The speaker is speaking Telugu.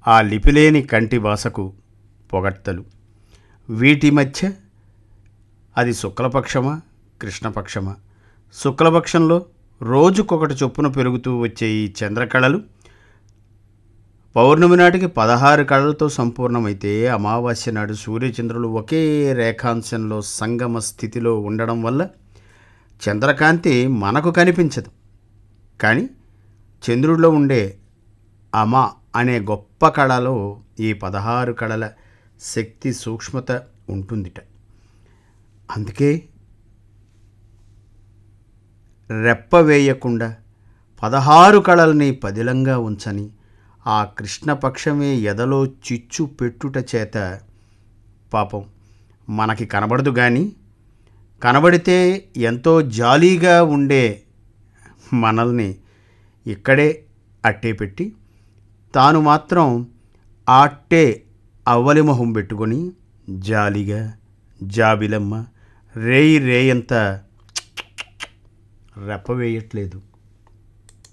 ఆ లిపిలేని కంటి భాషకు పొగడ్తలు వీటి మధ్య అది శుక్లపక్షమా కృష్ణపక్షమా శుక్లపక్షంలో రోజుకొకటి చొప్పున పెరుగుతూ వచ్చే ఈ చంద్రకళలు పౌర్ణమి నాటికి పదహారు కళలతో సంపూర్ణమైతే అమావాస్య నాడు సూర్యచంద్రులు ఒకే రేఖాంశంలో సంగమ స్థితిలో ఉండడం వల్ల చంద్రకాంతి మనకు కనిపించదు కానీ చంద్రుడిలో ఉండే అమ అనే గొప్ప కళలో ఈ పదహారు కళల శక్తి సూక్ష్మత ఉంటుందిట అందుకే రెప్ప వేయకుండా పదహారు కళల్ని పదిలంగా ఉంచని ఆ కృష్ణపక్షమే ఎదలో చిచ్చు పెట్టుట చేత పాపం మనకి కనబడదు కానీ కనబడితే ఎంతో జాలీగా ఉండే మనల్ని ఇక్కడే అట్టే పెట్టి తాను మాత్రం ఆట్టే అవ్వలి మొహం పెట్టుకొని జాలిగా జాబిలమ్మ రేయి రేయంత రెప్ప వేయట్లేదు